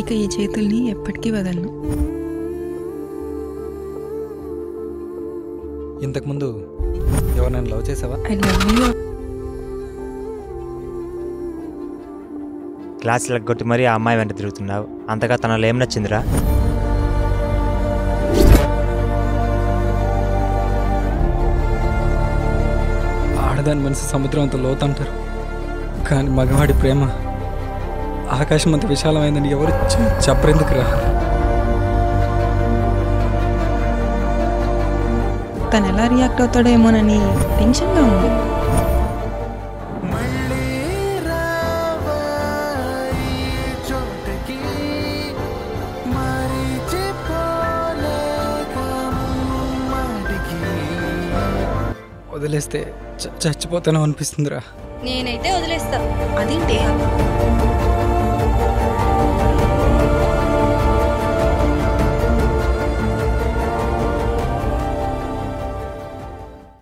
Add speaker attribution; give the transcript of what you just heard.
Speaker 1: ఇక ఈ చేతుల్ని ఎప్పటికీ వదలను
Speaker 2: ఇంతకుముందు ఎవరినైనా లవ్ చేసావా
Speaker 1: ఐ లవ్ యూ
Speaker 3: క్లాసులకు కొట్టి మరీ ఆ అమ్మాయి వెంట తిరుగుతున్నావు అంతగా తనలో ఏం నచ్చిందిరా
Speaker 2: ఆడదాని మనసు సముద్రం అంత లోతంటారు కానీ మగవాడి ప్రేమ ఆకాశం అంత విశాలమైందని ఎవరు చె- చెప్పరెందుకురా
Speaker 1: తను ఎలా రియాక్ట్ అవుతాడేమోనని టెన్షన్గా ఉంది
Speaker 2: వదిలేస్తే చ- చచ్చిపోతాను అనిపిస్తుందిరా
Speaker 4: నేనైతే వదిలేస్తా
Speaker 1: అదేంటి